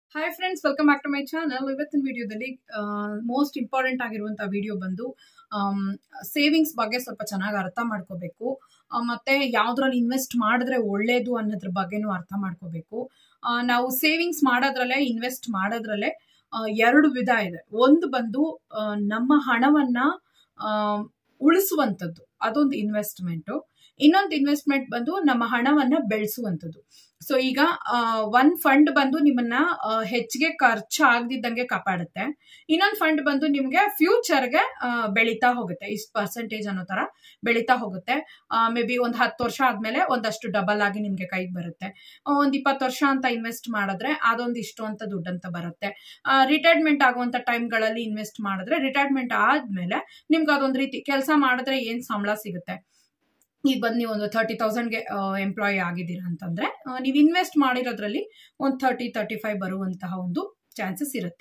hi friends welcome back to my channel ಇವತ್ತಿನ ವಿಡಿಯೋದಲ್ಲಿ most important ಆಗಿರುವಂತಹ ವಿಡಿಯೋ ಬಂದು ಸೇವಿಂಗ್ಸ್ ಬಗ್ಗೆ ಸ್ವಲ್ಪ ಚೆನ್ನಾಗಿ ಅರ್ಥ ಮಾಡ್ಕೋಬೇಕು ಆ, ಮತ್ತೆ ಯಾವ್ದ್ರಲ್ಲಿ ಇನ್ವೆಸ್ಟ್ ಮಾಡಿದ್ರೆ ಒಳ್ಳೇದು ಅನ್ನೋದ್ರ ಬಗ್ಗೆನೂ ಅರ್ಥ ಮಾಡ್ಕೋಬೇಕು ಆ, ನಾವು ಸೇವಿಂಗ್ಸ್ ಮಾಡೋದ್ರಲ್ಲೇ ಇನ್ವೆಸ್ಟ್ ಮಾಡೋದ್ರಲ್ಲೇ ಆ, ಎರಡು ವಿಧ ಇದೆ ಒಂದು ಬಂದು ಆ, ನಮ್ಮ ಹಣವನ್ನ ಆ, ಉಳಿಸುವಂಥದ್ದು ಅದೊಂದು ಇನ್ವೆಸ್ಟ್ಮೆಂಟು ಇನ್ನೊಂದು ಇನ್ವೆಸ್ಟ್ಮೆಂಟ್ ಬಂದು ನಮ್ಮ ಹಣವನ್ನ ಬೆಳೆಸುವಂಥದ್ದು ಸೊ ಈಗ ಒನ್ ಫಂಡ್ ಬಂದು ನಿಮ್ಮನ್ನ ಆ, ಹೆಚ್ಚಿಗೆ ಖರ್ಚು ಆಗದಿದ್ದಂಗೆ ಕಾಪಾಡುತ್ತೆ ಇನ್ನೊಂದು ಫಂಡ್ ಬಂದು ನಿಮ್ಗೆ ಫ್ಯೂಚರ್ಗೆ ಬೆಳೀತಾ ಹೋಗುತ್ತೆ ಇಷ್ಟು ಪರ್ಸೆಂಟೇಜ್ ಅನ್ನೋ ತರ ಬೆಳೀತಾ ಹೋಗುತ್ತೆ ಮೇ ಬಿ ಒಂದು ಹತ್ತು ವರ್ಷ ಆದ್ಮೇಲೆ ಒಂದಷ್ಟು ಡಬಲ್ ಆಗಿ ನಿಮ್ಗೆ ಕೈಗೆ ಬರುತ್ತೆ ಒಂದು ಇಪ್ಪತ್ತು ವರ್ಷ ಅಂತ ಇನ್ವೆಸ್ಟ್ ಮಾಡಿದ್ರೆ ಅದೊಂದು ಇಷ್ಟು ಅಂತ ದುಡ್ಡು ಅಂತ ಬರುತ್ತೆ ರಿಟೈರ್ಮೆಂಟ್ ಆಗುವಂತ ಟೈಮ್ಗಳಲ್ಲಿ ಇನ್ವೆಸ್ಟ್ ಮಾಡಿದ್ರೆ ರಿಟೈರ್ಮೆಂಟ್ ಆದ್ಮೇಲೆ ನಿಮ್ಗೆ ಅದೊಂದು ರೀತಿ ಕೆಲಸ ಮಾಡಿದ್ರೆ ಏನ್ ಸಂಬಳ ಸಿಗುತ್ತೆ ಈಗ ಬಂದು ನೀವು ಒಂದು ತರ್ಟಿ ತೌಸಂಡ್ಗೆ ಎಂಪ್ಲಾಯ್ ಆಗಿದ್ದೀರಾ ಅಂತಂದ್ರೆ ಆ, ನೀವು ಇನ್ವೆಸ್ಟ್ ಮಾಡಿರೋದ್ರಲ್ಲಿ ಒಂದು ತರ್ಟಿ ತರ್ಟಿ ಫೈವ್ ಬರುವಂತಹ ಒಂದು ಚಾನ್ಸಸ್ ಇರುತ್ತೆ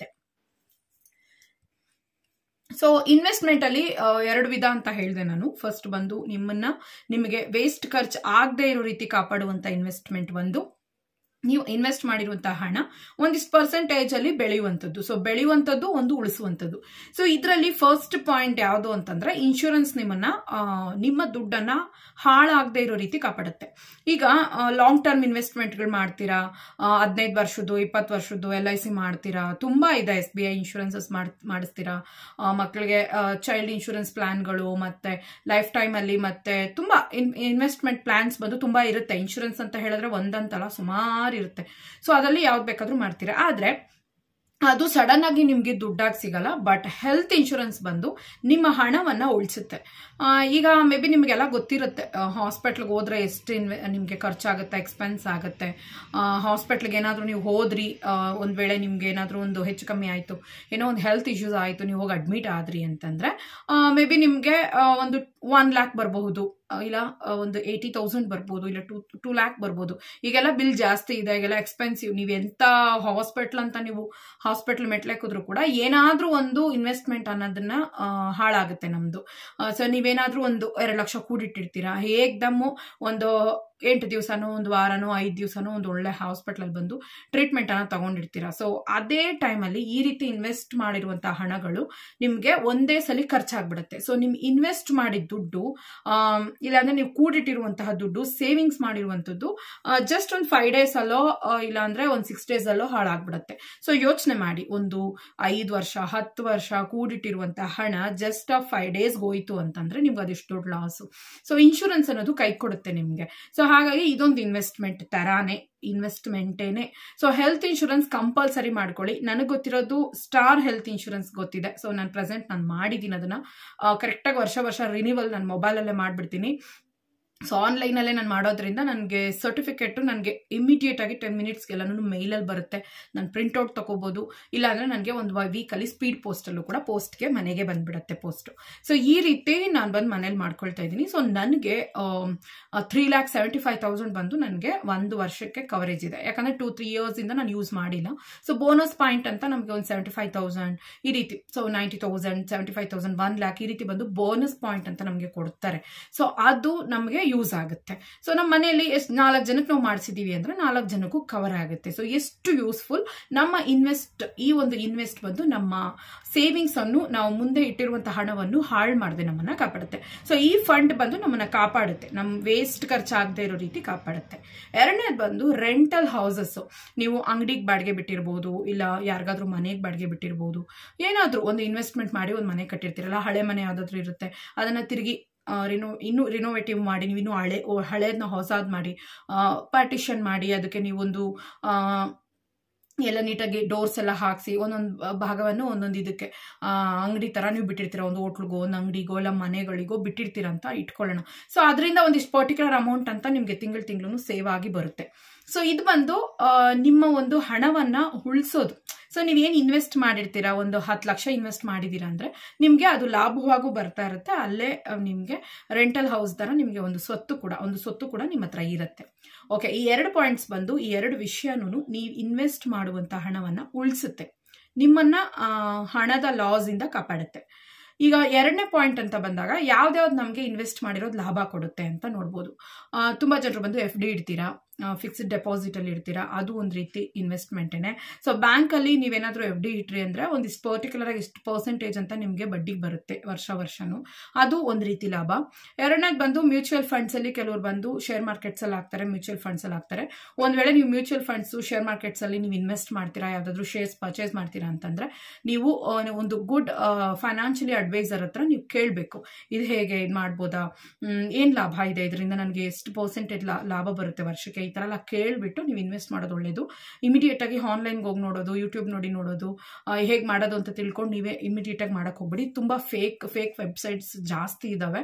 ಸೊ ಇನ್ವೆಸ್ಟ್ಮೆಂಟ್ ಅಲ್ಲಿ ಆ, ಎರಡು ವಿಧ ಅಂತ ಹೇಳಿದೆ ನಾನು ಫಸ್ಟ್ ಬಂದು ನಿಮ್ಮನ್ನ ನಿಮಗೆ ವೇಸ್ಟ್ ಖರ್ಚು ಆಗದೆ ಇರೋ ರೀತಿ ಕಾಪಾಡುವಂತ ಇನ್ವೆಸ್ಟ್ಮೆಂಟ್ ಒಂದು ನೀವು ಇನ್ವೆಸ್ಟ್ ಮಾಡಿರುವಂತಹ ಹಣ ಒಂದಿಷ್ಟು ಪರ್ಸೆಂಟೇಜ್ ಅಲ್ಲಿ ಬೆಳೆಯುವಂಥದ್ದು ಸೊ ಬೆಳೆಯುವಂಥದ್ದು ಒಂದು ಉಳಿಸುವಂಥದ್ದು ಸೊ ಇದರಲ್ಲಿ ಫಸ್ಟ್ ಪಾಯಿಂಟ್ ಯಾವುದು ಅಂತಂದ್ರೆ ಇನ್ಶೂರೆನ್ಸ್ ನಿಮ್ಮನ್ನ ಆ, ನಿಮ್ಮ ದುಡ್ಡನ್ನ ಹಾಳಾಗದೆ ಇರೋ ರೀತಿ ಕಾಪಾಡುತ್ತೆ ಈಗ ಲಾಂಗ್ ಟರ್ಮ್ ಇನ್ವೆಸ್ಟ್ಮೆಂಟ್ಗಳು ಮಾಡ್ತೀರಾ ಹದಿನೈದು ವರ್ಷದ್ದು ಇಪ್ಪತ್ತು ವರ್ಷದ್ದು ಎಲ್ ಐ ಸಿ ಮಾಡ್ತೀರಾ ತುಂಬಾ ಇದೆ ಎಸ್ ಬಿ ಐ ಇನ್ಶೂರೆನ್ಸಸ್ ಮಾಡಿಸ್ತೀರಾ ಆ, ಮಕ್ಕಳಿಗೆ ಚೈಲ್ಡ್ ಇನ್ಶೂರೆನ್ಸ್ ಪ್ಲಾನ್ಗಳು ಮತ್ತೆ ಲೈಫ್ ಟೈಮ್ ಅಲ್ಲಿ ಮತ್ತೆ ತುಂಬಾ ಇನ್ವೆಸ್ಟ್ಮೆಂಟ್ ಪ್ಲಾನ್ಸ್ ಬಂದು ತುಂಬಾ ಇರುತ್ತೆ ಇನ್ಶೂರೆನ್ಸ್ ಅಂತ ಹೇಳಿದ್ರೆ ಒಂದಂತಲ್ಲ ಸುಮಾರು ಇರುತ್ತೆ ಸೊ ಅದರಲ್ಲಿ ಯಾವ್ದು ಬೇಕಾದ್ರೂ ಮಾಡ್ತೀರಾ ಆದ್ರೆ ಅದು ಸಡನ್ ಆಗಿ ನಿಮ್ಗೆ ದುಡ್ಡಾಗಿ ಸಿಗಲ್ಲ ಬಟ್ ಹೆಲ್ತ್ ಇನ್ಶೂರೆನ್ಸ್ ಬಂದು ನಿಮ್ಮ ಹಣವನ್ನ ಉಳಿಸುತ್ತೆ ಆ, ಈಗ ಮೇ ಬಿ ನಿಮಗೆಲ್ಲ ಗೊತ್ತಿರುತ್ತೆ ಹಾಸ್ಪಿಟ್ಲ್ಗೆ ಹೋದ್ರೆ ಎಷ್ಟು ಇನ್ವೆ ನಿಮಗೆ ಖರ್ಚಾಗುತ್ತೆ ಎಕ್ಸ್ಪೆನ್ಸ್ ಆಗುತ್ತೆ ಹಾಸ್ಪಿಟ್ಲ್ಗೆ ಏನಾದರೂ ನೀವು ಹೋದ್ರಿ ಆ, ಒಂದ್ ವೇಳೆ ನಿಮ್ಗೆ ಏನಾದರೂ ಒಂದು ಹೆಚ್ಚು ಕಮ್ಮಿ ಆಯಿತು ಏನೋ ಒಂದು ಹೆಲ್ತ್ ಇಶ್ಯೂಸ್ ಆಯಿತು ನೀವು ಹೋಗಿ ಅಡ್ಮಿಟ್ ಆದ್ರಿ ಅಂತಂದ್ರೆ ಮೇ ಬಿ ನಿಮಗೆ ಒಂದು ಒನ್ ಲ್ಯಾಕ್ ಬರಬಹುದು ಇಲ್ಲ ಆ, ಒಂದು ಏಯ್ಟಿ ತೌಸಂಡ್ ಬರ್ಬೋದು ಇಲ್ಲ ಟೂ ಟೂ ಲ್ಯಾಕ್ ಬರ್ಬೋದು ಈಗೆಲ್ಲ ಬಿಲ್ ಜಾಸ್ತಿ ಇದೆ ಈಗೆಲ್ಲ ಎಕ್ಸ್ಪೆನ್ಸಿವ್ ನೀವು ಎಂತ ಹಾಸ್ಪಿಟ್ಲ್ ಅಂತ ನೀವು ಹಾಸ್ಪಿಟ್ಲ್ ಮೆಟ್ಲೆಕ್ಕಿದ್ರು ಕೂಡ ಏನಾದ್ರೂ ಒಂದು ಇನ್ವೆಸ್ಟ್ಮೆಂಟ್ ಅನ್ನೋದನ್ನ ಆ, ಹಾಳಾಗುತ್ತೆ ನಮ್ದು ಸೊ ನೀವೇನಾದ್ರೂ ಒಂದು ಎರಡು ಲಕ್ಷ ಕೂಡಿಟ್ಟಿರ್ತೀರಾ ಹೇಗ್ದಮ್ಮು ಒಂದು ಎಂಟು ದಿವಸನೋ ಒಂದು ವಾರನೋ ಐದು ದಿವಸನೋ ಒಂದು ಒಳ್ಳೆ ಹಾಸ್ಪಿಟ್ಲಲ್ಲಿ ಬಂದು ಟ್ರೀಟ್ಮೆಂಟ್ ಅನ್ನ ತಗೊಂಡಿರ್ತೀರಾ ಸೊ ಅದೇ ಟೈಮಲ್ಲಿ ಈ ರೀತಿ ಇನ್ವೆಸ್ಟ್ ಮಾಡಿರುವಂತಹ ಹಣಗಳು ನಿಮ್ಗೆ ಒಂದೇ ಸಲ ಖರ್ಚಾಗ್ಬಿಡುತ್ತೆ ಸೊ ನಿಮ್ ಇನ್ವೆಸ್ಟ್ ಮಾಡಿದ ದುಡ್ಡು ಆಮ್, ಇಲ್ಲಾಂದ್ರೆ ನೀವು ಕೂಡಿಟ್ಟಿರುವಂತಹ ದುಡ್ಡು ಸೇವಿಂಗ್ಸ್ ಮಾಡಿರುವಂತದ್ದು ಜಸ್ಟ್ ಒಂದು ಫೈವ್ ಡೇಸ್ ಅಲ್ಲೋ ಆ, ಇಲ್ಲಾಂದ್ರೆ ಒಂದು ಸಿಕ್ಸ್ ಡೇಸ್ ಅಲ್ಲೋ ಹಾಳಾಗ್ಬಿಡುತ್ತೆ ಸೊ ಯೋಚನೆ ಮಾಡಿ ಒಂದು ಐದು ವರ್ಷ ಹತ್ತು ವರ್ಷ ಕೂಡಿಟ್ಟಿರುವಂತಹ ಹಣ ಜಸ್ಟ್ ಆ ಫೈವ್ ಡೇಸ್ ಹೋಯ್ತು ಅಂತಂದ್ರೆ ನಿಮ್ಗೆ ಅದೆಷ್ಟು ದೊಡ್ಡ ಲಾಸು ಸೊ ಇನ್ಶೂರೆನ್ಸ್ ಅನ್ನೋದು ಕೈ ಕೊಡುತ್ತೆ ನಿಮ್ಗೆ ಸೊ ಹಾಗಾಗಿ ಇದೊಂದು ಇನ್ವೆಸ್ಟ್ಮೆಂಟ್ ತರಾನೇ ಇನ್ವೆಸ್ಟ್ಮೆಂಟೇನೆ ಸೊ ಹೆಲ್ತ್ ಇನ್ಶೂರೆನ್ಸ್ ಕಂಪಲ್ಸರಿ ಮಾಡ್ಕೊಳ್ಳಿ ನನಗೆ ಗೊತ್ತಿರೋದು ಸ್ಟಾರ್ ಹೆಲ್ತ್ ಇನ್ಶೂರೆನ್ಸ್ ಗೊತ್ತಿದೆ ಸೊ ನಾನು ಪ್ರೆಸೆಂಟ್ ನಾನು ಮಾಡಿದ್ದೀನಿ ಅದನ್ನ ಕರೆಕ್ಟಾಗಿ ವರ್ಷ ವರ್ಷ ರಿನಿವಲ್ ನಾನು ಮೊಬೈಲಲ್ಲೇ ಮಾಡಿಬಿಡ್ತೀನಿ ಸೊ ಆನ್ಲೈನಲ್ಲೇ ನಾನು ಮಾಡೋದ್ರಿಂದ ನನಗೆ ಸರ್ಟಿಫಿಕೇಟು ನನಗೆ ಇಮಿಡಿಯೇಟ್ ಆಗಿ ಟೆನ್ ಮಿನಿಟ್ಸ್ಗೆಲ್ಲನೂ ಮೇಲಲ್ಲಿ ಬರುತ್ತೆ ನಾನು ಪ್ರಿಂಟ್ಔಟ್ ತಗೋಬೋದು ಇಲ್ಲಾಂದ್ರೆ ನನಗೆ ಒಂದು ವೀಕಲ್ಲಿ ಸ್ಪೀಡ್ ಪೋಸ್ಟಲ್ಲೂ ಕೂಡ ಪೋಸ್ಟ್ಗೆ ಮನೆಗೆ ಬಂದ್ಬಿಡುತ್ತೆ ಪೋಸ್ಟು ಸೊ ಈ ರೀತಿ ನಾನು ಬಂದು ಮನೇಲಿ ಮಾಡ್ಕೊಳ್ತಾ ಇದ್ದೀನಿ ಸೊ ನನಗೆ three lakh seventy five thousand ಬಂದು ನನಗೆ ಒಂದು ವರ್ಷಕ್ಕೆ ಕವರೇಜ್ ಇದೆ ಯಾಕಂದರೆ ಟೂ ತ್ರೀ ಇಯರ್ಸಿಂದ ನಾನು ಯೂಸ್ ಮಾಡಿಲ್ಲ ಸೊ ಬೋನಸ್ ಪಾಯಿಂಟ್ ಅಂತ ನಮಗೆ ಒಂದು ಸೆವೆಂಟಿ ಫೈವ್ ತೌಸಂಡ್ ಈ ರೀತಿ so ninety thousand seventy five thousand one lakh ಈ ರೀತಿ ಬಂದು ಬೋನಸ್ ಪಾಯಿಂಟ್ ಅಂತ ನಮಗೆ ಕೊಡ್ತಾರೆ ಸೊ ಅದು ನಮಗೆ ಯೂಸ್ ಆಗುತ್ತೆ ಸೊ ನಮ್ಮ ಮನೆಯಲ್ಲಿ ಎಷ್ಟು ನಾಲ್ಕು ಜನಕ್ಕೆ ನಾವು ಮಾಡಿಸಿದೀವಿ ಅಂದ್ರೆ ನಾಲ್ಕು ಜನಕ್ಕೂ ಕವರ್ ಆಗುತ್ತೆ ಸೊ ಎಷ್ಟು ಯೂಸ್ಫುಲ್ ನಮ್ಮ ಇನ್ವೆಸ್ಟ್ ಈ ಒಂದು ಇನ್ವೆಸ್ಟ್ ಬಂದು ನಮ್ಮ ಸೇವಿಂಗ್ಸ್ ಅನ್ನು ನಾವು ಮುಂದೆ ಇಟ್ಟಿರುವಂತಹ ಹಣವನ್ನು ಹಾಳು ಮಾಡದೆ ನಮ್ಮನ್ನ ಕಾಪಾಡುತ್ತೆ ಸೊ ಈ ಫಂಡ್ ಬಂದು ನಮ್ಮನ್ನ ಕಾಪಾಡುತ್ತೆ ನಮ್ಮ ವೇಸ್ಟ್ ಖರ್ಚಾಗದೆ ಇರೋ ರೀತಿ ಕಾಪಾಡುತ್ತೆ ಎರಡನೇದು ಬಂದು ರೆಂಟಲ್ ಹೌಸಸ್ ನೀವು ಅಂಗಡಿಗೆ ಬಾಡಿಗೆ ಬಿಟ್ಟಿರ್ಬೋದು ಇಲ್ಲ ಯಾರಿಗಾದ್ರೂ ಮನೆಗೆ ಬಾಡಿಗೆ ಬಿಟ್ಟಿರ್ಬೋದು ಏನಾದ್ರೂ ಒಂದು ಇನ್ವೆಸ್ಟ್ಮೆಂಟ್ ಮಾಡಿ ಒಂದು ಮನೆ ಕಟ್ಟಿರ್ತೀರಲ್ಲ ಹಳೆ ಮನೆ ಯಾವ್ದಾದ್ರು ಇರುತ್ತೆ ಅದನ್ನ ತಿರುಗಿ ರಿನೋ ಇನ್ನೂ ರಿನೋವೇಟಿವ್ ಮಾಡಿ ನೀವು ಇನ್ನೂ ಹಳೆ ಹಳೇದನ್ನ ಹೊಸಾದ್ ಮಾಡಿ ಪಾರ್ಟಿಷನ್ ಮಾಡಿ ಅದಕ್ಕೆ ನೀವೊಂದು ಆ, ಎಲ್ಲ ನೀಟಾಗಿ ಡೋರ್ಸ್ ಎಲ್ಲ ಹಾಕಿಸಿ ಒಂದೊಂದು ಭಾಗವನ್ನು ಒಂದೊಂದು ಇದಕ್ಕೆ ಅಂಗಡಿ ಥರ ನೀವು ಬಿಟ್ಟಿರ್ತೀರ ಒಂದು ಹೋಟ್ಲಿಗೋ ಒಂದು ಅಂಗಡಿಗೋ ಇಲ್ಲ ಮನೆಗಳಿಗೋ ಬಿಟ್ಟಿರ್ತೀರ ಅಂತ ಇಟ್ಕೊಳ್ಳೋಣ ಸೊ ಅದರಿಂದ ಒಂದಿಷ್ಟು ಪರ್ಟಿಕ್ಯುಲರ್ ಅಮೌಂಟ್ ಅಂತ ನಿಮಗೆ ತಿಂಗಳು ತಿಂಗಳು ಸೇವ್ ಆಗಿ ಬರುತ್ತೆ ಸೊ ಇದು ಬಂದು ಆ, ನಿಮ್ಮ ಒಂದು ಹಣವನ್ನ ಉಳಿಸೋದು ಸೊ ನೀವೇನು ಇನ್ವೆಸ್ಟ್ ಮಾಡಿರ್ತೀರಾ ಒಂದು ಹತ್ತು ಲಕ್ಷ ಇನ್ವೆಸ್ಟ್ ಮಾಡಿದ್ದೀರಾ ಅಂದ್ರೆ ನಿಮಗೆ ಅದು ಲಾಭವಾಗೂ ಬರ್ತಾ ಇರುತ್ತೆ ಅಲ್ಲೇ ಆ, ನಿಮ್ಗೆ ರೆಂಟಲ್ ಹೌಸ್ ತರ ನಿಮಗೆ ಒಂದು ಸ್ವತ್ತು ಕೂಡ ಒಂದು ಸ್ವತ್ತು ಕೂಡ ನಿಮ್ಮ ಹತ್ರ ಇರುತ್ತೆ ಓಕೆ ಈ ಎರಡು ಪಾಯಿಂಟ್ಸ್ ಬಂದು ಈ ಎರಡು ವಿಷಯನೂ ನೀವು ಇನ್ವೆಸ್ಟ್ ಮಾಡುವಂತ ಹಣವನ್ನ ಉಳಿಸುತ್ತೆ ನಿಮ್ಮನ್ನ ಆ, ಹಣದ ಲಾಸ್ ಇಂದ ಕಾಪಾಡುತ್ತೆ ಈಗ ಎರಡನೇ ಪಾಯಿಂಟ್ ಅಂತ ಬಂದಾಗ ಯಾವ್ದ್ಯಾವ್ದು ನಮಗೆ ಇನ್ವೆಸ್ಟ್ ಮಾಡಿರೋದು ಲಾಭ ಕೊಡುತ್ತೆ ಅಂತ ನೋಡ್ಬೋದು ಆ, ತುಂಬಾ ಜನರು ಬಂದು ಎಫ್ ಡಿ ಇಡ್ತೀರಾ ಫಿಕ್ಸ್ಡ್ ಡೆಪಾಸಿಟಲ್ಲಿ ಇಡ್ತೀರಾ ಅದು ಒಂದು ರೀತಿ ಇನ್ವೆಸ್ಟ್ಮೆಂಟೇನೆ ಸೊ ಬ್ಯಾಂಕಲ್ಲಿ ನೀವೇನಾದರೂ ಎಫ್ ಡಿ ಇಟ್ರಿ ಅಂದರೆ ಒಂದಿಷ್ಟು ಪರ್ಟಿಕ್ಯುಲರ್ ಆಗಿ ಇಷ್ಟು ಪರ್ಸೆಂಟೇಜ್ ಅಂತ ನಿಮಗೆ ಬಡ್ಡಿಗೆ ಬರುತ್ತೆ ವರ್ಷ ವರ್ಷನೂ ಅದು ಒಂದು ರೀತಿ ಲಾಭ ಎರಡನೇದು ಬಂದು ಮ್ಯೂಚುವಲ್ ಫಂಡ್ಸಲ್ಲಿ ಕೆಲವರು ಬಂದು ಶೇರ್ ಮಾರ್ಕೆಟ್ಸಲ್ಲಿ ಹಾಕ್ತಾರೆ ಮ್ಯೂಚುವಲ್ ಫಂಡ್ಸಲ್ಲಿ ಹಾಕ್ತಾರೆ ಒಂದು ವೇಳೆ ನೀವು ಮ್ಯೂಚುವಲ್ ಫಂಡ್ಸು ಶೇರ್ ಮಾರ್ಕೆಟ್ಸಲ್ಲಿ ನೀವು ಇನ್ವೆಸ್ಟ್ ಮಾಡ್ತೀರಾ ಯಾವುದಾದ್ರೂ ಶೇರ್ಸ್ ಪರ್ಚೇಸ್ ಮಾಡ್ತೀರಾ ಅಂತಂದರೆ ನೀವು ಆ, ಒಂದು ಗುಡ್ ಫೈನಾನ್ಷಿಯಲಿ ಅಡ್ವೈಸರ್ ಹತ್ರ ನೀವು ಕೇಳಬೇಕು ಇದು ಹೇಗೆ ಇದು ಮಾಡ್ಬೋದಾ ಏನು ಲಾಭ ಇದೆ ಇದರಿಂದ ನನಗೆ ಎಷ್ಟು ಪರ್ಸೆಂಟೇಜ್ ಲಾಭ ಬರುತ್ತೆ ವರ್ಷಕ್ಕೆ ಈ ಥರ ಎಲ್ಲ ಕೇಳಿಬಿಟ್ಟು ನೀವು ಇನ್ವೆಸ್ಟ್ ಮಾಡೋದು ಒಳ್ಳೆಯದು ಇಮಿಡಿಯೇಟಾಗಿ ಆನ್ಲೈನ್ಗೆ ಹೋಗಿ ನೋಡೋದು ಯೂಟ್ಯೂಬ್ ನೋಡಿ ನೋಡೋದು ಹೇಗೆ ಮಾಡೋದು ಅಂತ ತಿಳ್ಕೊಂಡು ನೀವೇ ಇಮಿಡಿಯೇಟಾಗಿ ಮಾಡೋಕ್ಕೆ ಹೋಗ್ಬಿಡಿ ತುಂಬ ಫೇಕ್ ಫೇಕ್ ವೆಬ್ಸೈಟ್ಸ್ ಜಾಸ್ತಿ ಇದ್ದಾವೆ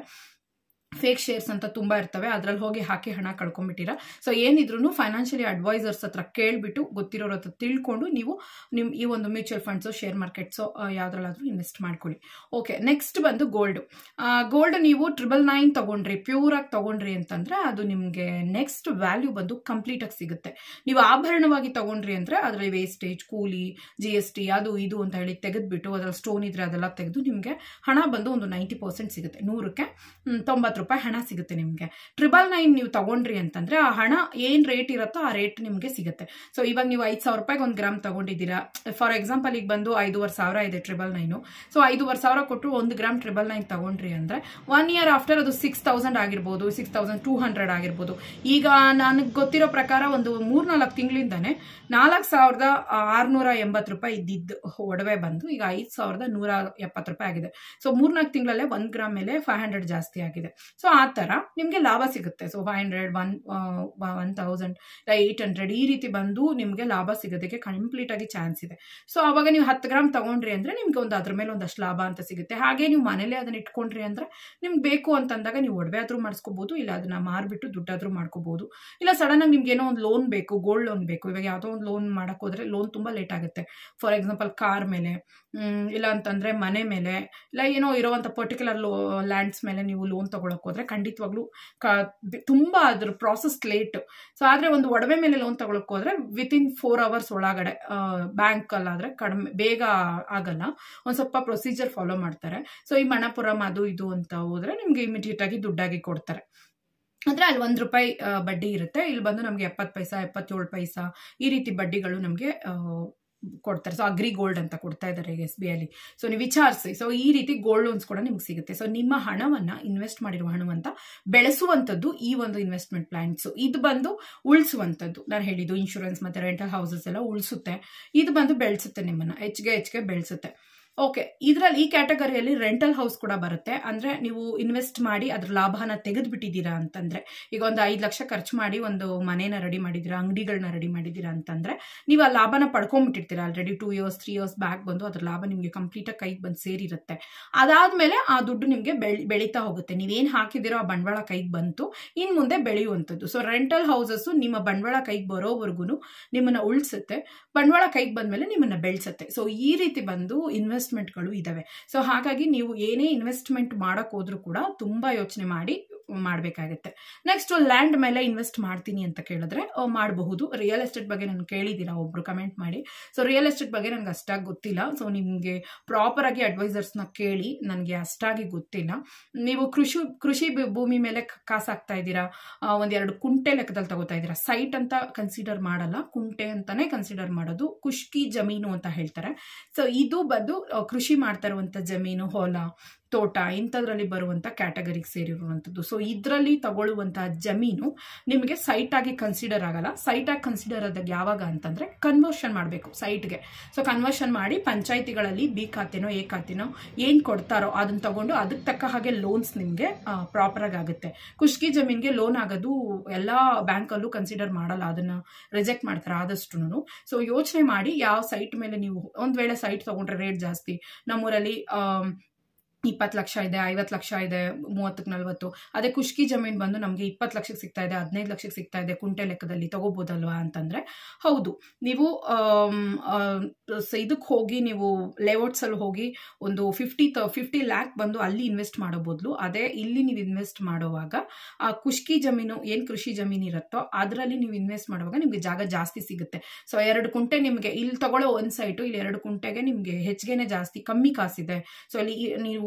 ಫೇಕ್ ಶೇರ್ಸ್ ಅಂತ ತುಂಬ ಇರ್ತವೆ ಅದರಲ್ಲಿ ಹೋಗಿ ಹಾಕಿ ಹಣ ಕಳ್ಕೊಂಬಿಟ್ಟಿರ ಸೊ ಏನಿದ್ರು ಫೈನಾನ್ಷಿಯಲಿ ಅಡ್ವೈಸರ್ಸ್ ಹತ್ರ ಕೇಳಿಬಿಟ್ಟು ಗೊತ್ತಿರೋರ ಹತ್ರ ತಿಳ್ಕೊಂಡು ನೀವು ನಿಮ್ಮ ಈ ಒಂದು ಮ್ಯೂಚುವಲ್ ಫಂಡ್ಸು ಶೇರ್ ಮಾರ್ಕೆಟ್ಸು ಯಾವುದ್ರಲ್ಲಾದರೂ ಇನ್ವೆಸ್ಟ್ ಮಾಡ್ಕೊಳ್ಳಿ ಓಕೆ ನೆಕ್ಸ್ಟ್ ಬಂದು ಗೋಲ್ಡ್ ಗೋಲ್ಡ್ ನೀವು ಟ್ರಿಬಲ್ ನೈನ್ ತೊಗೊಂಡ್ರಿ ಪ್ಯೂರಾಗಿ ತೊಗೊಂಡ್ರಿ ಅಂತಂದರೆ ಅದು ನಿಮಗೆ ನೆಕ್ಸ್ಟ್ ವ್ಯಾಲ್ಯೂ ಬಂದು ಕಂಪ್ಲೀಟಾಗಿ ಸಿಗುತ್ತೆ ನೀವು ಆಭರಣವಾಗಿ ತೊಗೊಂಡ್ರಿ ಅಂದರೆ ಅದರಲ್ಲಿ ವೇಸ್ಟೇಜ್ ಕೂಲಿ ಜಿ ಎಸ್ ಟಿ ಅದು ಇದು ಅಂತ ಹೇಳಿ ತೆಗೆದುಬಿಟ್ಟು ಅದರಲ್ಲಿ ಸ್ಟೋನ್ ಇದ್ರೆ ಅದೆಲ್ಲ ತೆಗೆದು ನಿಮಗೆ ಹಣ ಬಂದು ಒಂದು ನೈಂಟಿ ಪರ್ಸೆಂಟ್ ಸಿಗುತ್ತೆ ನೂರಕ್ಕೆ ಹ್ಮ್, ತೊಂಬತ್ತು ರೂಪಾಯಿ ಹಣ ಸಿಗುತ್ತೆ ನಿಮಗೆ ಟ್ರಿಬಲ್ ನೈನ್ ನೀವು ತಗೊಂಡ್ರಿ ಅಂತಂದ್ರೆ ಆ ಹಣ ಏನು ರೇಟ್ ಇರುತ್ತೋ ಆ ರೇಟ್ ನಿಮಗೆ ಸಿಗುತ್ತೆ ಸೊ ಇವಾಗ ನೀವು ಐದು ಸಾವಿರ ರೂಪಾಯಿಗೆ ಒಂದು ಗ್ರಾಮ್ ತಗೊಂಡಿದ್ದೀರಾ ಫಾರ್ ಎಕ್ಸಾಂಪಲ್ ಈಗ ಬಂದು ಐದೂವರೆ ಸಾವಿರ ಇದೆ ಟ್ರಿಬಲ್ ನೈನು ಸೊ ಐದೂವರೆ ಸಾವಿರ ಕೊಟ್ಟು ಒಂದು ಗ್ರಾಮ್ ಟ್ರಿಬಲ್ ನೈನ್ ತಗೊಂಡ್ರಿ ಅಂದರೆ ಒನ್ ಇಯರ್ ಆಫ್ಟರ್ ಅದು ಸಿಕ್ಸ್ ತೌಸಂಡ್ ಆಗಿರ್ಬೋದು ಸಿಕ್ಸ್ ತೌಸಂಡ್ ಟೂ ಹಂಡ್ರೆಡ್ ಆಗಿರ್ಬೋದು ಈಗ ನನಗೆ ಗೊತ್ತಿರೋ ಪ್ರಕಾರ ಒಂದು ಮೂರ್ನಾಲ್ಕು ತಿಂಗಳಿಂದಾನೆ ನಾಲ್ಕು ಸಾವಿರದ ಆರುನೂರ ಎಂಬತ್ತು ರೂಪಾಯಿ ಇದ್ದಿದ್ದು ಒಡವೆ ಬಂದು ಈಗ ಐದು ಸಾವಿರದ ನೂರ ಎಪ್ಪತ್ತು ರೂಪಾಯಿ ಆಗಿದೆ ಸೊ ಮೂರ್ನಾಲ್ಕು ತಿಂಗಳಲ್ಲೇ ಒಂದು ಗ್ರಾಮ್ ಮೇಲೆ ಫೈವ್ ಹಂಡ್ರೆಡ್ ಜಾಸ್ತಿ ಆಗಿದೆ ಸೊ ಆ ಥರ ನಿಮಗೆ ಲಾಭ ಸಿಗುತ್ತೆ so five hundred one one thousand eight hundred ಈ ರೀತಿ ಬಂದು ನಿಮಗೆ ಲಾಭ ಸಿಗೋದಕ್ಕೆ ಕಂಪ್ಲೀಟ್ ಆಗಿ ಚಾನ್ಸ್ ಇದೆ ಸೊ ಅವಾಗ ನೀವು ಹತ್ತು ಗ್ರಾಮ್ ತಗೊಂಡ್ರಿ ಅಂದರೆ ನಿಮ್ಗೆ ಒಂದು ಅದ್ರ ಮೇಲೆ ಒಂದಷ್ಟು ಲಾಭ ಅಂತ ಸಿಗುತ್ತೆ ಹಾಗೆ ನೀವು ಮನೇಲೆ ಅದನ್ನ ಇಟ್ಕೊಂಡ್ರಿ ಅಂದರೆ ನಿಮ್ಗೆ ಬೇಕು ಅಂತಂದಾಗ ನೀವು ಒಡವೆ ಆದರೂ ಮಾಡಿಸ್ಕೋಬೋದು ಇಲ್ಲ ಅದನ್ನ ಮಾರ್ಬಿಟ್ಟು ದುಡ್ಡಾದರೂ ಮಾಡ್ಕೋಬೋದು ಇಲ್ಲ ಸಡನ್ನಾಗಿ ನಿಮ್ಗೆ ಏನೋ ಒಂದು ಲೋನ್ ಬೇಕು ಗೋಲ್ಡ್ ಲೋನ್ ಬೇಕು ಇವಾಗ ಯಾವುದೋ ಒಂದು ಲೋನ್ ಮಾಡಕ್ಕೆ ಹೋದ್ರೆ ಲೋನ್ ತುಂಬ ಲೇಟ್ ಆಗುತ್ತೆ ಫಾರ್ ಎಕ್ಸಾಂಪಲ್ ಕಾರ್ ಮೇಲೆ ಮ್, ಇಲ್ಲ ಅಂತಂದರೆ ಮನೆ ಮೇಲೆ ಇಲ್ಲ ಏನೋ ಇರೋವಂಥ ಪರ್ಟಿಕ್ಯುಲರ್ ಲೋ ಲ್ಯಾಂಡ್ಸ್ ಮೇಲೆ ನೀವು ಲೋನ್ ತೊಗೊಳಕ್ಕೆ ಹೋದ್ರೆ ಖಂಡಿತವಾಗ್ಲೂ ಕ ತುಂಬ ಅದ್ರ ಪ್ರಾಸೆಸ್ ಲೇಟ್ ಸೊ ಆದರೆ ಒಂದು ಒಡವೆ ಮೇಲೆ ಲೋನ್ ತೊಗೊಳಕ್ಕೆ ಹೋದ್ರೆ ವಿತಿನ್ ಫೋರ್ ಅವರ್ಸ್ ಒಳಗಡೆ ಬ್ಯಾಂಕಲ್ಲಾದರೆ ಕಡಿಮೆ ಬೇಗ ಆಗಲ್ಲ ಒಂದು ಸ್ವಲ್ಪ ಪ್ರೊಸೀಜರ್ ಫಾಲೋ ಮಾಡ್ತಾರೆ ಸೊ ಈ ಮಣಪುರಂ ಅದು ಇದು ಅಂತ ಹೋದ್ರೆ ನಿಮಗೆ ಇಮಿಡಿಯೇಟ್ ಆಗಿ ದುಡ್ಡಾಗಿ ಕೊಡ್ತಾರೆ ಅಂದರೆ ಅಲ್ಲಿ ಒಂದು ರೂಪಾಯಿ ಆ, ಬಡ್ಡಿ ಇರುತ್ತೆ ಇಲ್ಲಿ ಬಂದು ನಮಗೆ ಎಪ್ಪತ್ತು ಪೈಸಾ ಎಪ್ಪತ್ತೇಳು ಪೈಸಾ ಈ ರೀತಿ ಬಡ್ಡಿಗಳು ನಮಗೆ ಕೊಡ್ತಾರೆ ಸೊ ಅಗ್ರಿ ಗೋಲ್ಡ್ ಅಂತ ಕೊಡ್ತಾ ಇದ್ದಾರೆ ಎಸ್ ಬಿ ಐಲಿ ಸೊ ನೀವು ವಿಚಾರಿಸಿ ಸೊ ಈ ರೀತಿ ಗೋಲ್ಡ್ ಲೋನ್ಸ್ ಕೂಡ ನಿಮ್ಗೆ ಸಿಗುತ್ತೆ ಸೊ ನಿಮ್ಮ ಹಣವನ್ನು ಇನ್ವೆಸ್ಟ್ ಮಾಡಿರುವ ಹಣವಂತ ಬೆಳೆಸುವಂಥದ್ದು ಈ ಒಂದು ಇನ್ವೆಸ್ಟ್ಮೆಂಟ್ ಪ್ಲಾನ್ಸ್ ಇದು ಬಂದು ಉಳಿಸುವಂಥದ್ದು ನಾನು ಹೇಳಿದ್ದು ಇನ್ಶೂರೆನ್ಸ್ ಮತ್ತು ರೆಂಟಲ್ ಹೌಸಸ್ ಎಲ್ಲ ಉಳಿಸುತ್ತೆ ಇದು ಬಂದು ಬೆಳೆಸುತ್ತೆ ನಿಮ್ಮನ್ನು ಹೆಚ್ಚಿಗೆ ಹೆಚ್ಚಿಗೆ ಬೆಳೆಸುತ್ತೆ ಓಕೆ ಇದರಲ್ಲಿ ಈ ಕ್ಯಾಟಗರಿಯಲ್ಲಿ ರೆಂಟಲ್ ಹೌಸ್ ಕೂಡ ಬರುತ್ತೆ ಅಂದರೆ ನೀವು ಇನ್ವೆಸ್ಟ್ ಮಾಡಿ ಅದ್ರ ಲಾಭನ ತೆಗೆದುಬಿಟ್ಟಿದ್ದೀರಾ ಅಂತಂದರೆ ಈಗ ಒಂದು ಐದು ಲಕ್ಷ ಖರ್ಚು ಮಾಡಿ ಒಂದು ಮನೇನ ರೆಡಿ ಮಾಡಿದ್ದೀರಾ ಅಂಗಡಿಗಳನ್ನ ರೆಡಿ ಮಾಡಿದ್ದೀರಾ ಅಂತಂದರೆ ನೀವು ಆ ಲಾಭನ ಪಡ್ಕೊಂಡ್ಬಿಟ್ಟಿರ್ತೀರ already two years three years back ಬಂದು ಅದ್ರ ಲಾಭ ನಿಮಗೆ ಕಂಪ್ಲೀಟಾಗಿ ಕೈಗೆ ಬಂದು ಸೇರಿರುತ್ತೆ ಅದಾದಮೇಲೆ ಆ ದುಡ್ಡು ನಿಮಗೆ ಬೆಳಿ ಬೆಳೀತಾ ಹೋಗುತ್ತೆ ನೀವೇನು ಹಾಕಿದಿರೋ ಆ ಬಂಡವಾಳ ಕೈಗೆ ಬಂತು ಇನ್ನು ಮುಂದೆ ಬೆಳೆಯುವಂಥದ್ದು ಸೊ ರೆಂಟಲ್ ಹೌಸಸ್ಸು ನಿಮ್ಮ ಬಂಡವಾಳ ಕೈಗೆ ಬರೋವರೆಗೂ ನಿಮ್ಮನ್ನು ಉಳಿಸುತ್ತೆ ಬಂಡವಾಳ ಕೈಗೆ ಬಂದಮೇಲೆ ನಿಮ್ಮನ್ನು ಬೆಳೆಸುತ್ತೆ ಸೊ ಈ ರೀತಿ ಬಂದು ಇನ್ವೆಸ್ಟ್ಮೆಂಟ್ಗಳು ಇದ್ದಾವೆ ಸೊ ಹಾಗಾಗಿ ನೀವು ಏನೇ ಇನ್ವೆಸ್ಟ್ಮೆಂಟ್ ಮಾಡೋಕೆ ಹೋದ್ರೂ ಕೂಡ ತುಂಬ ಯೋಚನೆ ಮಾಡಿ ಮಾಡಬೇಕಾಗುತ್ತೆ ನೆಕ್ಸ್ಟ್ ಲ್ಯಾಂಡ್ ಮೇಲೆ ಇನ್ವೆಸ್ಟ್ ಮಾಡ್ತೀನಿ ಅಂತ ಕೇಳಿದ್ರೆ ಅಹ್, ಮಾಡಬಹುದು ರಿಯಲ್ ಎಸ್ಟೇಟ್ ಬಗ್ಗೆ ನಾನು ಕೇಳಿದ್ದೀರಾ ಒಬ್ರು ಕಮೆಂಟ್ ಮಾಡಿ ಸೊ ರಿಯಲ್ ಎಸ್ಟೇಟ್ ಬಗ್ಗೆ ನನಗೆ ಅಷ್ಟಾಗಿ ಗೊತ್ತಿಲ್ಲ ಸೊ ನಿಮಗೆ ಪ್ರಾಪರಾಗಿ ಅಡ್ವೈಸರ್ಸ್ನ ಕೇಳಿ ನನಗೆ ಅಷ್ಟಾಗಿ ಗೊತ್ತಿಲ್ಲ ನೀವು ಕೃಷಿ ಕೃಷಿ ಭೂ- ಭೂಮಿ ಮೇಲೆ ಕ- ಕಾಸು ಹಾಕ್ತಾ ಇದ್ದೀರಾ ಆ, ಒಂದೆರಡು ಕುಂಟೆ ಲೆಕ್ಕದಲ್ಲಿ ತಗೋತಾ ಇದ್ದೀರಾ ಸೈಟ್ ಅಂತ ಕನ್ಸಿಡರ್ ಮಾಡಲ್ಲ ಕುಂಟೆ ಅಂತಾನೆ ಕನ್ಸಿಡರ್ ಮಾಡೋದು ಕುಷ್ಕಿ ಜಮೀನು ಅಂತ ಹೇಳ್ತಾರೆ ಸೊ ಇದು ಬಂದು ಆ, ಕೃಷಿ ಮಾಡ್ತಾ ಇರುವಂಥ ಜಮೀನು ಹೊಲ ತೋಟ ಇಂಥದ್ರಲ್ಲಿ ಬರುವಂಥ ಕ್ಯಾಟಗರಿಗೆ ಸೇರಿರುವಂಥದ್ದು ಸೊ ಇದರಲ್ಲಿ ತಗೊಳ್ಳುವಂತಹ ಜಮೀನು ನಿಮಗೆ ಸೈಟ್ ಆಗಿ ಕನ್ಸಿಡರ್ ಆಗಲ್ಲ ಸೈಟ್ ಆಗಿ ಕನ್ಸಿಡರ್ ಆದಾಗ ಯಾವಾಗ ಅಂತಂದ್ರೆ ಕನ್ವರ್ಷನ್ ಮಾಡಬೇಕು ಸೈಟ್ಗೆ ಸೊ ಕನ್ವರ್ಷನ್ ಮಾಡಿ ಪಂಚಾಯಿತಿಗಳಲ್ಲಿ ಬಿ ಖಾತೆನೋ ಎ ಖಾತೆನೋ ಏನು ಕೊಡ್ತಾರೋ ಅದನ್ನ ತಗೊಂಡು ಅದಕ್ಕೆ ತಕ್ಕ ಹಾಗೆ ಲೋನ್ಸ್ ನಿಮಗೆ ಪ್ರಾಪರಾಗಿ ಆಗುತ್ತೆ ಖುಷ್ಕಿ ಜಮೀನ್ಗೆ ಲೋನ್ ಆಗೋದು ಎಲ್ಲ ಬ್ಯಾಂಕಲ್ಲೂ ಕನ್ಸಿಡರ್ ಮಾಡಲ್ಲ ಅದನ್ನ ರಿಜೆಕ್ಟ್ ಮಾಡ್ತಾರೆ ಆದಷ್ಟು ಸೊ ಯೋಚನೆ ಮಾಡಿ ಯಾವ ಸೈಟ್ ಮೇಲೆ ನೀವು ಒಂದು ವೇಳೆ ಸೈಟ್ ತಗೊಂಡ್ರೆ ರೇಟ್ ಜಾಸ್ತಿ ನಮ್ಮೂರಲ್ಲಿ ಆಮ್, ಇಪ್ಪತ್ತು ಲಕ್ಷ ಇದೆ ಐವತ್ತು ಲಕ್ಷ ಇದೆ ಮೂವತ್ತಕ್ಕೆ ನಲ್ವತ್ತು ಅದೇ ಖುಷ್ಕಿ ಜಮೀನು ಬಂದು ನಮಗೆ ಇಪ್ಪತ್ತು ಲಕ್ಷಕ್ಕೆ ಸಿಗ್ತಾ ಇದೆ ಹದಿನೈದು ಲಕ್ಷಕ್ಕೆ ಸಿಗ್ತಾ ಇದೆ ಕುಂಟೆ ಲೆಕ್ಕದಲ್ಲಿ ತಗೋಬೋದಲ್ವಾ ಅಂತಂದರೆ ಹೌದು ನೀವು ಆಮ್, ಆ, ಸ- ಇದಕ್ಕೆ ಹೋಗಿ ನೀವು ಲೇಔಟ್ಸಲ್ಲಿ ಹೋಗಿ ಒಂದು ಫಿಫ್ಟಿ ತ ಫಿಫ್ಟಿ ಲ್ಯಾಕ್ ಬಂದು ಅಲ್ಲಿ ಇನ್ವೆಸ್ಟ್ ಮಾಡೋ ಬದಲು ಅದೇ ಇಲ್ಲಿ ನೀವು ಇನ್ವೆಸ್ಟ್ ಮಾಡುವಾಗ ಆ ಖುಷ್ಕಿ ಜಮೀನು ಏನು ಕೃಷಿ ಜಮೀನು ಇರುತ್ತೋ ಅದರಲ್ಲಿ ನೀವು ಇನ್ವೆಸ್ಟ್ ಮಾಡುವಾಗ ನಿಮಗೆ ಜಾಗ ಜಾಸ್ತಿ ಸಿಗುತ್ತೆ ಸೊ ಎರಡು ಕುಂಟೆ ನಿಮಗೆ ಇಲ್ಲಿ ತಗೊಳ್ಳೋ ಒಂದು ಸೈಟು ಇಲ್ಲಿ ಎರಡು ಕುಂಟೆಗೆ ನಿಮಗೆ ಹೆಚ್ಚಿಗೆನೆ ಜಾಸ್ತಿ ಕಮ್ಮಿ ಕಾಸಿದೆ ಸೊ ಅಲ್ಲಿ ಈ- ನೀವು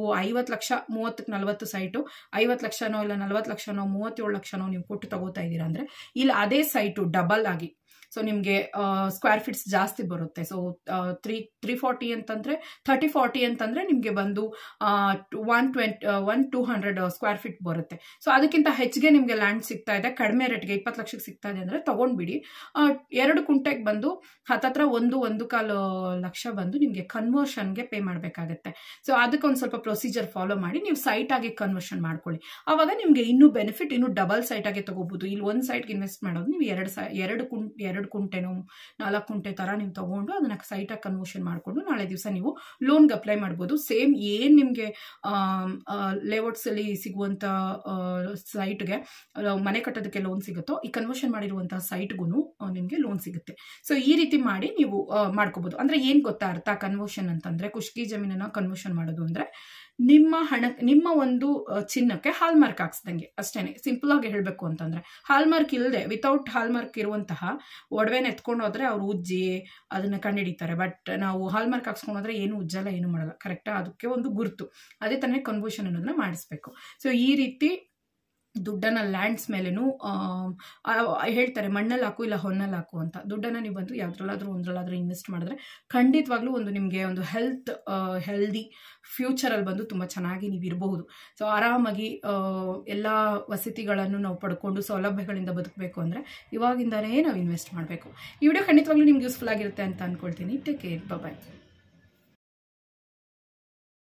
ಐವತ್ತು ಲಕ್ಷ ಮೂವತ್ತಕ್ಕೆ ನಲ್ವತ್ತು ಸೈಟು ಐವತ್ತು ಲಕ್ಷನೋ ಇಲ್ಲ ನಲ್ವತ್ತು ಲಕ್ಷನೋ ಮೂವತ್ತೇಳು ಲಕ್ಷನೋ ನೀವು ಕೊಟ್ಟು ತಗೋತಾ ಇದ್ದೀರಾ ಅಂದರೆ ಇಲ್ಲಿ ಅದೇ ಸೈಟು ಡಬಲ್ ಆಗಿ ಸೊ ನಿಮಗೆ ಸ್ಕ್ವೇರ್ ಫೀಟ್ಸ್ ಜಾಸ್ತಿ ಬರುತ್ತೆ ಸೊ ತ್ರೀ ತ್ರೀ ಫಾರ್ಟಿ ಅಂತಂದರೆ ಥರ್ಟಿ ಫಾರ್ಟಿ ಅಂತಂದರೆ ನಿಮಗೆ ಬಂದು one twenty one two hundred square feet ಬರುತ್ತೆ ಸೊ ಅದಕ್ಕಿಂತ ಹೆಚ್ಚಿಗೆ ನಿಮಗೆ ಲ್ಯಾಂಡ್ ಸಿಗ್ತಾ ಇದೆ ಕಡಿಮೆ ರೇಟ್ಗೆ ಇಪ್ಪತ್ತು ಲಕ್ಷಕ್ಕೆ ಸಿಗ್ತಾ ಇದೆ ಅಂದರೆ ತೊಗೊಂಡ್ಬಿಡಿ ಎರಡು ಕುಂಟೆಗೆ ಬಂದು ಹತ್ತತ್ರ ಒಂದು ಒಂದು ಕಾಲು ಲಕ್ಷ ಬಂದು ನಿಮಗೆ ಕನ್ವರ್ಷನ್ಗೆ ಪೇ ಮಾಡಬೇಕಾಗತ್ತೆ ಸೊ ಅದಕ್ಕೊಂದು ಸ್ವಲ್ಪ ಪ್ರೊಸೀಜರ್ ಫಾಲೋ ಮಾಡಿ ನೀವು ಸೈಟ್ ಆಗಿ ಕನ್ವರ್ಷನ್ ಮಾಡ್ಕೊಳ್ಳಿ ಆವಾಗ ನಿಮಗೆ ಇನ್ನೂ ಬೆನಿಫಿಟ್ ಇನ್ನೂ ಡಬಲ್ ಸೈಟ್ ಆಗಿ ತಗೋಬಹುದು ಇಲ್ಲಿ ಒಂದು ಸೈಟ್ಗೆ ಇನ್ವೆಸ್ಟ್ ಮಾಡೋದು ನೀವು ಎರಡು ಸೈ ಎರಡು ಕುಂ ಎರಡು ಕುಂಟೆನೋ ನಾಲ್ಕು ಕುಂಟೆ ಥರ ನೀವು ತಗೊಂಡು ಅದನ್ನ ಸೈಟಾಗಿ ಕನ್ವರ್ಷನ್ ಮಾಡಿಕೊಂಡು ನಾಳೆ ದಿವಸ ನೀವು ಲೋನ್ಗೆ ಅಪ್ಲೈ ಮಾಡ್ಬೋದು ಸೇಮ್ ಏನು ನಿಮಗೆ ಲೇಔಟ್ಸಲ್ಲಿ ಸಿಗುವಂಥ ಸೈಟ್ಗೆ ಮನೆ ಕಟ್ಟೋದಕ್ಕೆ ಲೋನ್ ಸಿಗುತ್ತೋ ಈ ಕನ್ವರ್ಷನ್ ಮಾಡಿರುವಂತಹ ಸೈಟ್ಗೂ ನಿಮಗೆ ಲೋನ್ ಸಿಗುತ್ತೆ ಸೊ ಈ ರೀತಿ ಮಾಡಿ ನೀವು ಮಾಡ್ಕೋಬೋದು ಅಂದರೆ ಏನು ಗೊತ್ತಾ ಅರ್ಥ ಕನ್ವರ್ಷನ್ ಅಂತಂದರೆ ಖುಷ್ಕಿ ಜಮೀನನ್ನು ಕನ್ವರ್ಷನ್ ಮಾಡೋದು ಅಂದರೆ ನಿಮ್ಮ ಹಣ ನಿಮ್ಮ ಒಂದು ಚಿನ್ನಕ್ಕೆ ಹಾಲ್ ಮಾರ್ಕ್ ಹಾಕ್ಸ್ದಂಗೆ ಅಷ್ಟೇನೆ ಸಿಂಪಲ್ ಆಗಿ ಹೇಳಬೇಕು ಅಂತಂದ್ರೆ ಹಾಲ್ ಮಾರ್ಕ್ ಇಲ್ಲದೆ ವಿತೌಟ್ ಹಾಲ್ ಮಾರ್ಕ್ ಇರುವಂತಹ ಒಡವೆನ ಎತ್ಕೊಂಡು ಹೋದ್ರೆ ಅವ್ರು ಉಜ್ಜಿ ಅದನ್ನ ಕಂಡುಹಿಡಿತಾರೆ ಬಟ್ ನಾವು ಹಾಲ್ ಮಾರ್ಕ್ ಹಾಕ್ಸ್ಕೊಂಡು ಹೋದ್ರೆ ಏನು ಉಜ್ಜಲ್ಲ ಏನು ಮಾಡಲ್ಲ ಕರೆಕ್ಟಾ ಅದಕ್ಕೆ ಒಂದು ಗುರುತು ಅದೇ ತಾನೇ ಕನ್ವರ್ಷನ್ ಅನ್ನೋದನ್ನ ಮಾಡಿಸ್ಬೇಕು ಸೊ ಈ ರೀತಿ ದುಡ್ಡನ್ನು ಲ್ಯಾಂಡ್ಸ್ ಮೇಲೇನು ಹೇಳ್ತಾರೆ ಮಣ್ಣಲ್ಲಿ ಹಾಕು ಇಲ್ಲ ಹೊನ್ನಲ್ಲಿ ಹಾಕು ಅಂತ ದುಡ್ಡನ್ನು ನೀವು ಬಂದು ಯಾವ್ದ್ರಲ್ಲಾದ್ರೂ ಒಂದ್ರಲ್ಲಾದ್ರೂ ಇನ್ವೆಸ್ಟ್ ಮಾಡಿದ್ರೆ ಖಂಡಿತವಾಗ್ಲೂ ಒಂದು ನಿಮಗೆ ಒಂದು ಹೆಲ್ತ್ ಹೆಲ್ದಿ ಫ್ಯೂಚರಲ್ಲಿ ಬಂದು ತುಂಬ ಚೆನ್ನಾಗಿ ನೀವು ಇರಬಹುದು ಸೊ ಆರಾಮಾಗಿ ಎಲ್ಲ ವಸತಿಗಳನ್ನು ನಾವು ಪಡ್ಕೊಂಡು ಸೌಲಭ್ಯಗಳಿಂದ ಬದುಕಬೇಕು ಅಂದರೆ ಇವಾಗಿಂದನೇ ನಾವು ಇನ್ವೆಸ್ಟ್ ಮಾಡಬೇಕು ಈ ವಿಡಿಯೋ ಖಂಡಿತವಾಗ್ಲೂ ನಿಮ್ಗೆ ಯೂಸ್ಫುಲ್ ಆಗಿರುತ್ತೆ ಅಂತ ಅಂದ್ಕೊಳ್ತೀನಿ ಟೇಕ್ ಕೇರ್ ಬಾಯ್